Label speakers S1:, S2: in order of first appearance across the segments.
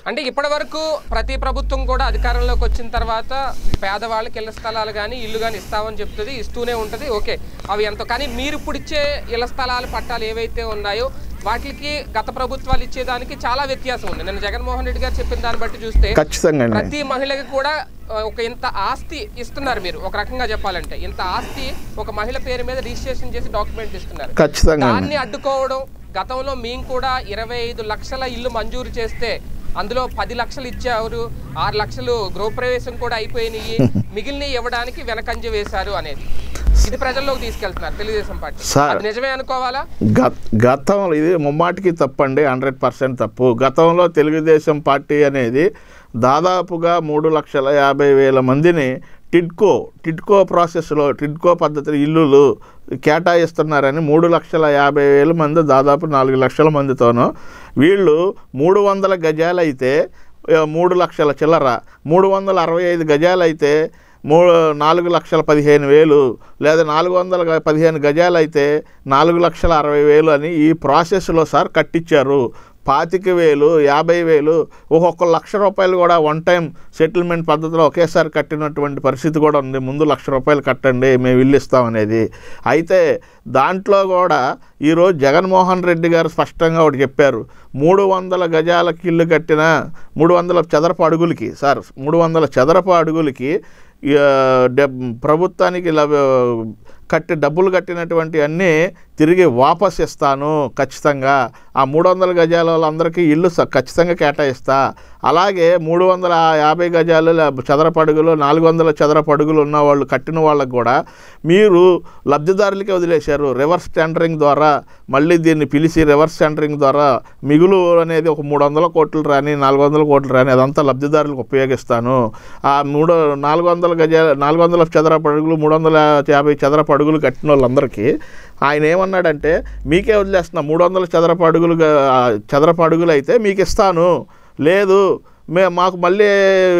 S1: అంటే ఇప్పటి వరకు ప్రతి ప్రభుత్వం కూడా అధికారంలోకి వచ్చిన తర్వాత పేదవాళ్ళకి ఇళ్ల స్థలాలు కానీ ఇల్లు కానీ ఇస్తామని చెప్తుంది ఇస్తూనే ఉంటుంది ఓకే అవి ఎంత కానీ మీరు ఇప్పుడు ఇచ్చే ఇళ్ల స్థలాలు పట్టాలు ఏవైతే ఉన్నాయో వాటికి గత ప్రభుత్వాలు ఇచ్చేదానికి చాలా వ్యత్యాసం ఉంది నేను జగన్మోహన్ రెడ్డి గారు చెప్పిన దాన్ని బట్టి చూస్తే
S2: ఖచ్చితంగా అండి
S1: ప్రతి మహిళకి కూడా ఆ, ఒక ఇంత ఆస్తి ఇస్తున్నారు మీరు ఒక రకంగా చెప్పాలంటే ఇంత ఆస్తి ఒక మహిళ పేరు మీద రిజిస్ట్రేషన్ చేసి డాక్యుమెంట్ ఇస్తున్నారు
S2: ఖచ్చితంగా అండి
S1: దాన్ని అడ్డుకోవడం గతంలో మేము కూడా ఇరవై ఐదు లక్షల ఇల్లు మంజూరు చేస్తే అందులో పది లక్షలు ఇచ్చారు ఆరు లక్షలు గృహప్రవేశం కూడా అయిపోయినాయి మిగిలిన ఇవ్వడానికి వెనకంజ వేశారు అనేది ఇది ప్రజల్లోకి తీసుకెళ్తున్నారు తెలుగుదేశం పార్టీ
S2: సార్.
S1: అది నిజమే అనుకోవాలా
S2: గత గతంలో ఇది ముమ్మాటికి తప్పండి హండ్రెడ్ పర్సెంట్ తప్పు గతంలో తెలుగుదేశం పార్టీ అనేది దాదాపుగా మూడు లక్షల యాభై వేల మందిని టిడ్కో టిడ్కో ప్రాసెస్లో టిడ్కో పద్ధతిలో ఇల్లులు కేటాయిస్తున్నారని మూడు లక్షల యాభై వేల మంది దాదాపు నాలుగు లక్షల మందితోనూ వీళ్ళు మూడు వందల గజాలైతే ఆ, మూడు లక్షల చిల్లర మూడు వందల అరవై ఐదు గజాలైతే మూడు నాలుగు లక్షల పదిహేను వేలు లేదా నాలుగు వందల గ- పదిహేను గజాలు అయితే నాలుగు లక్షల అరవై వేలు అని ఈ ప్రాసెస్లో సార్ కట్టించారు పాతిక వేలు యాభై వేలు ఒక్కొక్క లక్ష రూపాయలు కూడా వన్ టైం సెటిల్మెంట్ పద్ధతిలో ఒకేసారి కట్టినటువంటి పరిస్థితి కూడా ఉంది ముందు లక్ష రూపాయలు కట్టండి మేము ఇల్లు ఇస్తామనేది అయితే దాంట్లో కూడా ఈరోజు జగన్మోహన్ రెడ్డి గారు స్పష్టంగా ఒకటి చెప్పారు మూడు వందల గజాలకి ఇల్లు కట్టిన మూడు వందల చదరపు అడుగులకి సార్ మూడు వందల చదరపు అడుగులకి ఆ, డెబ్ ప్రభుత్వానికి లభ కట్టి డబ్బులు కట్టినటువంటి అన్నీ తిరిగి వాపస్ ఇస్తాను ఖచ్చితంగా ఆ మూడు వందల గజాల వాళ్ళందరికీ ఇల్లు స- ఖచ్చితంగా కేటాయిస్తా అలాగే మూడు వందల యాభై గజాలు లే- చదరపు అడుగులు నాలుగు వందల చదరపు అడుగులు ఉన్న వాళ్ళు కట్టిన వాళ్ళకు కూడా మీరు లబ్ధిదారులకే వదిలేశారు రివర్స్ టెండరింగ్ ద్వారా మళ్ళీ దీన్ని పిలిచి రివర్స్ టెండరింగ్ ద్వారా మిగులు అనేది ఒక మూడు వందల కోట్లు రాని నాలుగు వందల కోట్లు రాని అదంతా లబ్ధిదారులకు ఉపయోగిస్తాను ఆ మూడు నాలుగు వందల గజ నాలుగు వందల చదరపు అడుగులు మూడు వందల యాభై చదరపు అడుగులు కట్టిన వాళ్ళందరికీ ఆయన ఏమన్నాడంటే మీకే వదిలేస్తున్నా మూడు వందల చదరపు అడుగులు గా- చదరపు అడుగులు అయితే మీకు ఇస్తాను లేదు మే మాకు మళ్ళీ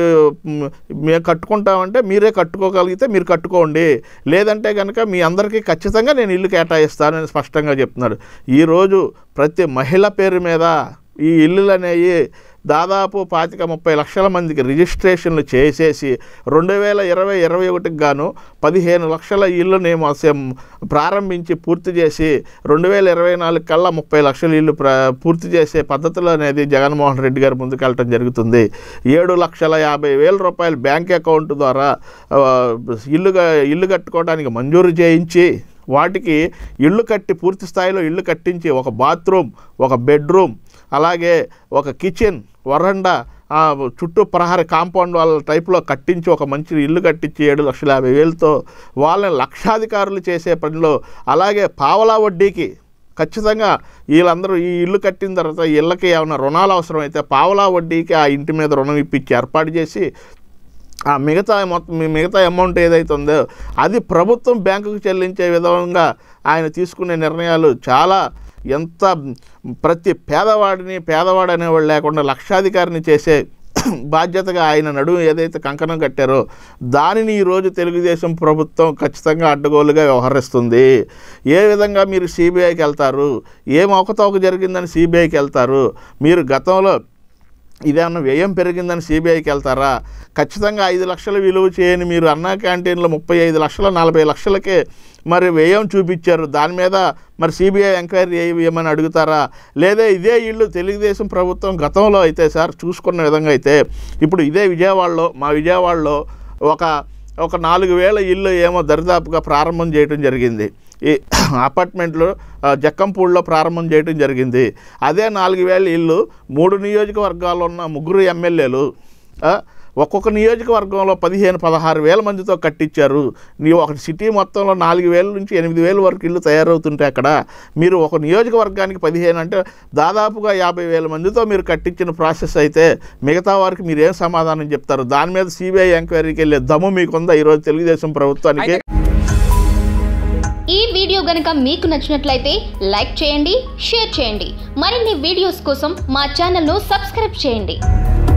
S2: మ్, మేము కట్టుకుంటామంటే మీరే కట్టుకోగలిగితే మీరు కట్టుకోండి లేదంటే కనుక మీ అందరికీ ఖచ్చితంగా నేను ఇల్లు కేటాయిస్తానని స్పష్టంగా చెప్తున్నాడు ఈరోజు ప్రతి మహిళ పేరు మీద ఈ ఇల్లులు అనేవి దాదాపు పాతిక ముప్పై లక్షల మందికి రిజిస్ట్రేషన్లు చేసేసి రెండు వేల ఇరవై ఇరవై ఒకటికి గాను పదిహేను లక్షల ఇల్లుని మొత్తం ప్రారంభించి పూర్తి చేసి రెండు వేల ఇరవై నాలుగు కల్లా ముప్పై లక్షల ఇల్లు ప్ర పూర్తి చేసే పద్ధతిలో అనేది జగన్మోహన్ రెడ్డి గారు ముందుకెళ్ళటం జరుగుతుంది ఏడు లక్షల యాభై వేల రూపాయలు బ్యాంక్ అకౌంట్ ద్వారా ఆ, ఇల్లుగా ఇల్లు కట్టుకోవడానికి మంజూరు చేయించి వాటికి ఇల్లు కట్టి పూర్తి స్థాయిలో ఇల్లు కట్టించి ఒక బాత్రూమ్ ఒక బెడ్రూమ్ అలాగే ఒక కిచెన్ వరండా ఆ, చుట్టూ ప్రహరీ కాంపౌండ్ వాళ్ళ టైప్లో కట్టించి ఒక మంచి ఇల్లు కట్టించి ఏడు లక్షల యాభై వేలతో వాళ్ళని లక్షాధికారులు చేసే పనిలో అలాగే పావలా వడ్డీకి ఖచ్చితంగా వీళ్ళందరూ ఈ ఇల్లు కట్టిన తర్వాత ఈ ఇళ్ళకి ఏమైనా రుణాలు అవసరమైతే పావలా వడ్డీకి ఆ ఇంటి మీద రుణం ఇప్పించి ఏర్పాటు చేసి ఆ మిగతా మొత్తం మీ మిగతా అమౌంట్ ఏదైతే ఉందో అది ప్రభుత్వం బ్యాంకుకు చెల్లించే విధంగా ఆయన తీసుకునే నిర్ణయాలు చాలా ఎంత ప్రతి పేదవాడిని పేదవాడు అనేవాడు లేకుండా లక్షాధికారిని చేసే బాధ్యతగా ఆయన నడుము ఏదైతే కంకణం కట్టారో దానిని ఈరోజు తెలుగుదేశం ప్రభుత్వం ఖచ్చితంగా అడ్డగోలుగా వ్యవహరిస్తుంది ఏ విధంగా మీరు సిబిఐకి వెళ్తారు ఏం అవకతవక జరిగిందని సిబిఐకి వెళ్తారు మీరు గతంలో ఇదేమన్నా వ్యయం పెరిగిందని సిబిఐకి వెళ్తారా ఖచ్చితంగా ఐదు లక్షలు విలువ చేయని మీరు అన్నా క్యాంటీన్లో ముప్పై ఐదు లక్షల నలభై లక్షలకే మరి వ్యయం చూపించారు దాని మీద మరి సిబిఐ ఎంక్వైరీ చేయమని అడుగుతారా లేదా ఇదే ఇల్లు తెలుగుదేశం ప్రభుత్వం గతంలో అయితే సార్ చూసుకున్న విధంగా అయితే ఇప్పుడు ఇదే విజయవాడలో మా విజయవాడలో ఒక ఒక నాలుగు వేల ఇల్లు ఏమో దరిదాపుగా ప్రారంభం చేయడం జరిగింది ఈ అపార్ట్మెంట్లు ఆ, జక్కంపూడిలో ప్రారంభం చేయడం జరిగింది అదే నాలుగు వేల ఇల్లు మూడు నియోజకవర్గాల్లో ఉన్న ముగ్గురు ఎమ్మెల్యేలు ఆ, ఒక్కొక్క నియోజకవర్గంలో పదిహేను పదహారు వేల మందితో కట్టించారు నీ ఒక సిటీ మొత్తంలో నాలుగు వేల నుంచి ఎనిమిది వేల వరకు ఇల్లు తయారవుతుంటే అక్కడ మీరు ఒక నియోజకవర్గానికి పదిహేను అంటే దాదాపుగా యాభై వేల మందితో మీరు కట్టించిన ప్రాసెస్ అయితే మిగతా వారికి మీరు ఏం సమాధానం చెప్తారు దాని మీద సిబిఐ ఎంక్వైరీకి వెళ్ళే దమ్ము మీకుందా ఈరోజు తెలుగుదేశం ప్రభుత్వానికి
S1: అయితే
S3: ఈ వీడియో గనక మీకు నచ్చినట్లయితే లైక్ చేయండి షేర్ చేయండి మరిన్ని వీడియోస్ కోసం మా ఛానల్ను సబ్స్క్రైబ్ చేయండి